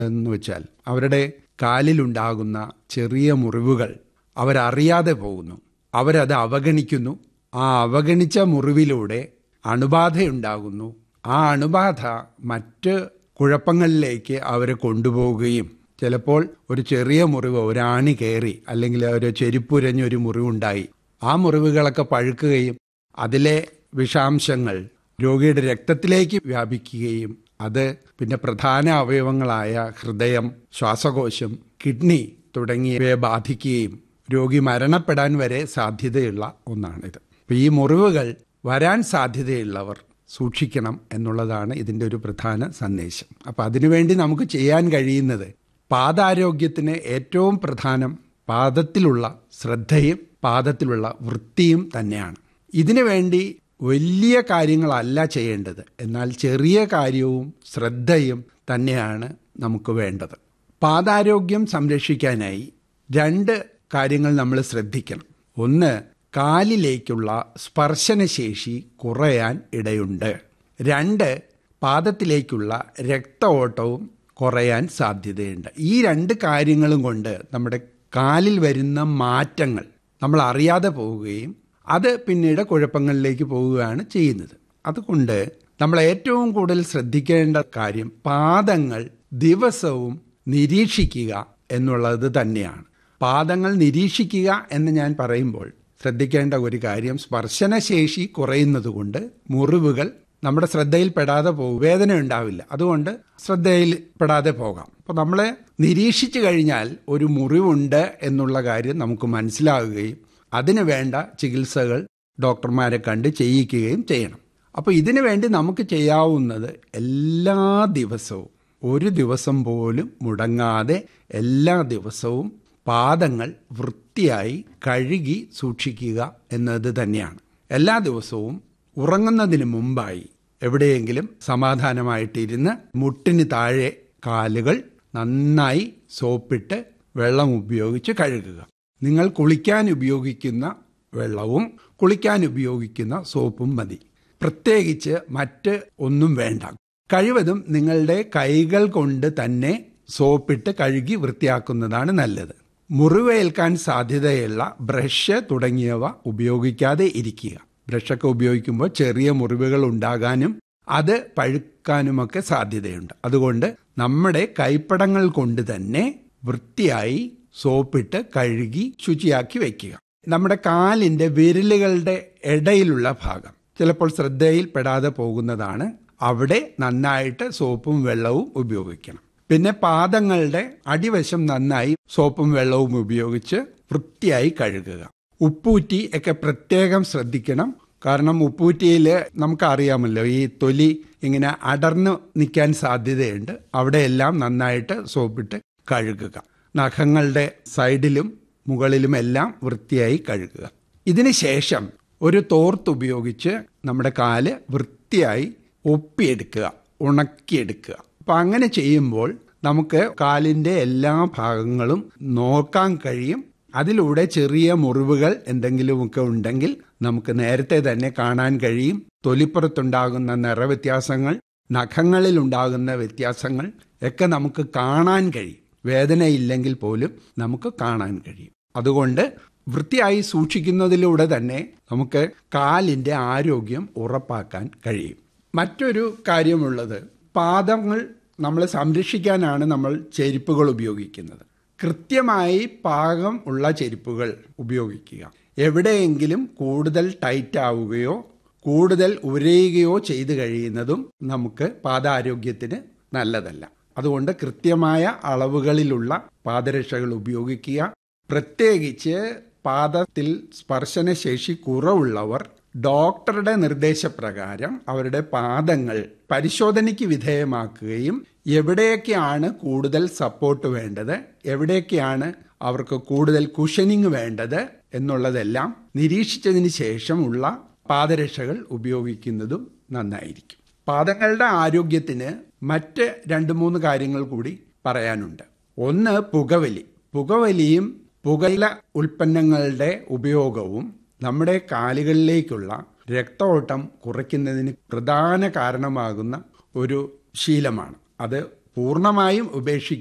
എന്ന് വെച്ചാൽ അവരുടെ കാലിലുണ്ടാകുന്ന ചെറിയ മുറിവുകൾ അവരറിയാതെ പോകുന്നു അവരത് അവഗണിക്കുന്നു ആ അവഗണിച്ച മുറിവിലൂടെ അണുബാധയുണ്ടാകുന്നു ആ അണുബാധ മറ്റ് കുഴപ്പങ്ങളിലേക്ക് അവരെ കൊണ്ടുപോവുകയും ചിലപ്പോൾ ഒരു ചെറിയ മുറിവ് ഒരാണി കയറി അല്ലെങ്കിൽ ഒരു ചെരുപ്പുരഞ്ഞൊരു മുറിവുണ്ടായി ആ മുറിവുകളൊക്കെ പഴുക്കുകയും അതിലെ വിഷാംശങ്ങൾ രോഗിയുടെ രക്തത്തിലേക്ക് വ്യാപിക്കുകയും അത് പിന്നെ പ്രധാന അവയവങ്ങളായ ഹൃദയം ശ്വാസകോശം കിഡ്നി തുടങ്ങിയവയെ ബാധിക്കുകയും രോഗി മരണപ്പെടാൻ വരെ സാധ്യതയുള്ള ഒന്നാണിത് അപ്പം ഈ മുറിവുകൾ വരാൻ സാധ്യതയുള്ളവർ സൂക്ഷിക്കണം എന്നുള്ളതാണ് ഇതിൻ്റെ ഒരു പ്രധാന സന്ദേശം അപ്പം അതിനുവേണ്ടി നമുക്ക് ചെയ്യാൻ കഴിയുന്നത് പാദാരോഗ്യത്തിന് ഏറ്റവും പ്രധാനം പാദത്തിലുള്ള ശ്രദ്ധയും പാദത്തിലുള്ള വൃത്തിയും തന്നെയാണ് ഇതിനു വേണ്ടി വലിയ കാര്യങ്ങളല്ല ചെയ്യേണ്ടത് എന്നാൽ ചെറിയ കാര്യവും ശ്രദ്ധയും തന്നെയാണ് നമുക്ക് വേണ്ടത് പാദാരോഗ്യം സംരക്ഷിക്കാനായി രണ്ട് കാര്യങ്ങൾ നമ്മൾ ശ്രദ്ധിക്കണം ഒന്ന് കാലിലേക്കുള്ള സ്പർശനശേഷി കുറയാൻ ഇടയുണ്ട് രണ്ട് പാദത്തിലേക്കുള്ള രക്ത ഓട്ടവും കുറയാൻ സാധ്യതയുണ്ട് ഈ രണ്ട് കാര്യങ്ങളും കൊണ്ട് നമ്മുടെ കാലിൽ വരുന്ന മാറ്റങ്ങൾ നമ്മൾ അറിയാതെ പോവുകയും അത് പിന്നീട് കുഴപ്പങ്ങളിലേക്ക് പോവുകയാണ് ചെയ്യുന്നത് അതുകൊണ്ട് നമ്മൾ ഏറ്റവും കൂടുതൽ ശ്രദ്ധിക്കേണ്ട കാര്യം പാദങ്ങൾ ദിവസവും നിരീക്ഷിക്കുക എന്നുള്ളത് തന്നെയാണ് പാദങ്ങൾ നിരീക്ഷിക്കുക എന്ന് ഞാൻ പറയുമ്പോൾ ശ്രദ്ധിക്കേണ്ട ഒരു കാര്യം സ്പർശനശേഷി കുറയുന്നത് കൊണ്ട് മുറിവുകൾ നമ്മുടെ ശ്രദ്ധയിൽപ്പെടാതെ പോകും വേദന ഉണ്ടാവില്ല അതുകൊണ്ട് ശ്രദ്ധയിൽപ്പെടാതെ പോകാം അപ്പോൾ നമ്മളെ നിരീക്ഷിച്ചു കഴിഞ്ഞാൽ ഒരു മുറിവുണ്ട് എന്നുള്ള കാര്യം നമുക്ക് മനസ്സിലാവുകയും അതിന് വേണ്ട ചികിത്സകൾ ഡോക്ടർമാരെ കണ്ട് ചെയ്യിക്കുകയും ചെയ്യണം അപ്പോൾ ഇതിനു വേണ്ടി നമുക്ക് ചെയ്യാവുന്നത് എല്ലാ ദിവസവും ഒരു ദിവസം പോലും മുടങ്ങാതെ എല്ലാ ദിവസവും പാദങ്ങൾ വൃത്തിയായി കഴുകി സൂക്ഷിക്കുക എന്നത് തന്നെയാണ് എല്ലാ ദിവസവും ഉറങ്ങുന്നതിന് മുമ്പായി എവിടെയെങ്കിലും സമാധാനമായിട്ടിരുന്ന് മുട്ടിന് താഴെ കാലുകൾ നന്നായി സോപ്പിട്ട് വെള്ളം ഉപയോഗിച്ച് കഴുകുക നിങ്ങൾ കുളിക്കാൻ ഉപയോഗിക്കുന്ന വെള്ളവും കുളിക്കാൻ ഉപയോഗിക്കുന്ന സോപ്പും മതി പ്രത്യേകിച്ച് മറ്റ് ഒന്നും വേണ്ട കഴിവതും നിങ്ങളുടെ കൈകൾ കൊണ്ട് തന്നെ സോപ്പിട്ട് കഴുകി വൃത്തിയാക്കുന്നതാണ് നല്ലത് മുറിവേൽക്കാൻ സാധ്യതയുള്ള ബ്രഷ് തുടങ്ങിയവ ഉപയോഗിക്കാതെ ഇരിക്കുക ബ്രഷൊക്കെ ഉപയോഗിക്കുമ്പോൾ ചെറിയ മുറിവുകൾ ഉണ്ടാകാനും അത് പഴുക്കാനുമൊക്കെ സാധ്യതയുണ്ട് അതുകൊണ്ട് നമ്മുടെ കൈപ്പടങ്ങൾ കൊണ്ട് തന്നെ വൃത്തിയായി സോപ്പിട്ട് കഴുകി ശുചിയാക്കി വെക്കുക നമ്മുടെ കാലിന്റെ വിരലുകളുടെ ഇടയിലുള്ള ഭാഗം ചിലപ്പോൾ ശ്രദ്ധയിൽപ്പെടാതെ പോകുന്നതാണ് അവിടെ നന്നായിട്ട് സോപ്പും വെള്ളവും ഉപയോഗിക്കണം പിന്നെ പാദങ്ങളുടെ അടിവശം നന്നായി സോപ്പും വെള്ളവും ഉപയോഗിച്ച് വൃത്തിയായി കഴുകുക ഉപ്പൂറ്റി ഒക്കെ പ്രത്യേകം ശ്രദ്ധിക്കണം കാരണം ഉപ്പൂറ്റിയിൽ നമുക്കറിയാമല്ലോ ഈ തൊലി ഇങ്ങനെ അടർന്നു നിൽക്കാൻ സാധ്യതയുണ്ട് അവിടെയെല്ലാം നന്നായിട്ട് സോപ്പിട്ട് കഴുകുക നഖങ്ങളുടെ സൈഡിലും മുകളിലും എല്ലാം വൃത്തിയായി കഴുകുക ഇതിന് ശേഷം ഒരു തോർത്ത് ഉപയോഗിച്ച് നമ്മുടെ കാല് വൃത്തിയായി ഒപ്പിയെടുക്കുക ഉണക്കിയെടുക്കുക അപ്പം അങ്ങനെ ചെയ്യുമ്പോൾ നമുക്ക് കാലിൻ്റെ എല്ലാ ഭാഗങ്ങളും നോക്കാൻ കഴിയും അതിലൂടെ ചെറിയ മുറിവുകൾ എന്തെങ്കിലുമൊക്കെ ഉണ്ടെങ്കിൽ നമുക്ക് നേരത്തെ തന്നെ കാണാൻ കഴിയും തൊലിപ്പുറത്തുണ്ടാകുന്ന നിറവ്യത്യാസങ്ങൾ നഖങ്ങളിൽ ഉണ്ടാകുന്ന വ്യത്യാസങ്ങൾ ഒക്കെ നമുക്ക് കാണാൻ കഴിയും വേദനയില്ലെങ്കിൽ പോലും നമുക്ക് കാണാൻ കഴിയും അതുകൊണ്ട് വൃത്തിയായി സൂക്ഷിക്കുന്നതിലൂടെ തന്നെ നമുക്ക് കാലിൻ്റെ ആരോഗ്യം ഉറപ്പാക്കാൻ കഴിയും മറ്റൊരു കാര്യമുള്ളത് പാദങ്ങൾ നമ്മൾ സംരക്ഷിക്കാനാണ് നമ്മൾ ചെരുപ്പുകൾ ഉപയോഗിക്കുന്നത് കൃത്യമായി പാകം ഉള്ള ചെരുപ്പുകൾ ഉപയോഗിക്കുക എവിടെയെങ്കിലും കൂടുതൽ ടൈറ്റ് ആവുകയോ കൂടുതൽ ഉരയുകയോ ചെയ്തു കഴിയുന്നതും നമുക്ക് പാദാരോഗ്യത്തിന് നല്ലതല്ല അതുകൊണ്ട് കൃത്യമായ അളവുകളിലുള്ള പാദരക്ഷകൾ ഉപയോഗിക്കുക പ്രത്യേകിച്ച് പാദത്തിൽ സ്പർശനശേഷി കുറവുള്ളവർ ഡോക്ടറുടെ നിർദ്ദേശപ്രകാരം അവരുടെ പാദങ്ങൾ പരിശോധനയ്ക്ക് വിധേയമാക്കുകയും എവിടെയൊക്കെയാണ് കൂടുതൽ സപ്പോർട്ട് വേണ്ടത് എവിടെയൊക്കെയാണ് അവർക്ക് കൂടുതൽ കുഷനിങ് വേണ്ടത് എന്നുള്ളതെല്ലാം നിരീക്ഷിച്ചതിന് ശേഷമുള്ള പാദരക്ഷകൾ ഉപയോഗിക്കുന്നതും നന്നായിരിക്കും പാദങ്ങളുടെ ആരോഗ്യത്തിന് മറ്റ് രണ്ട് മൂന്ന് കാര്യങ്ങൾ കൂടി പറയാനുണ്ട് ഒന്ന് പുകവലി പുകവലിയും പുകയില ഉൽപ്പന്നങ്ങളുടെ ഉപയോഗവും നമ്മുടെ കാലുകളിലേക്കുള്ള രക്തഓട്ടം കുറയ്ക്കുന്നതിന് പ്രധാന കാരണമാകുന്ന ഒരു ശീലമാണ് അത് പൂർണ്ണമായും ഉപേക്ഷിക്കുക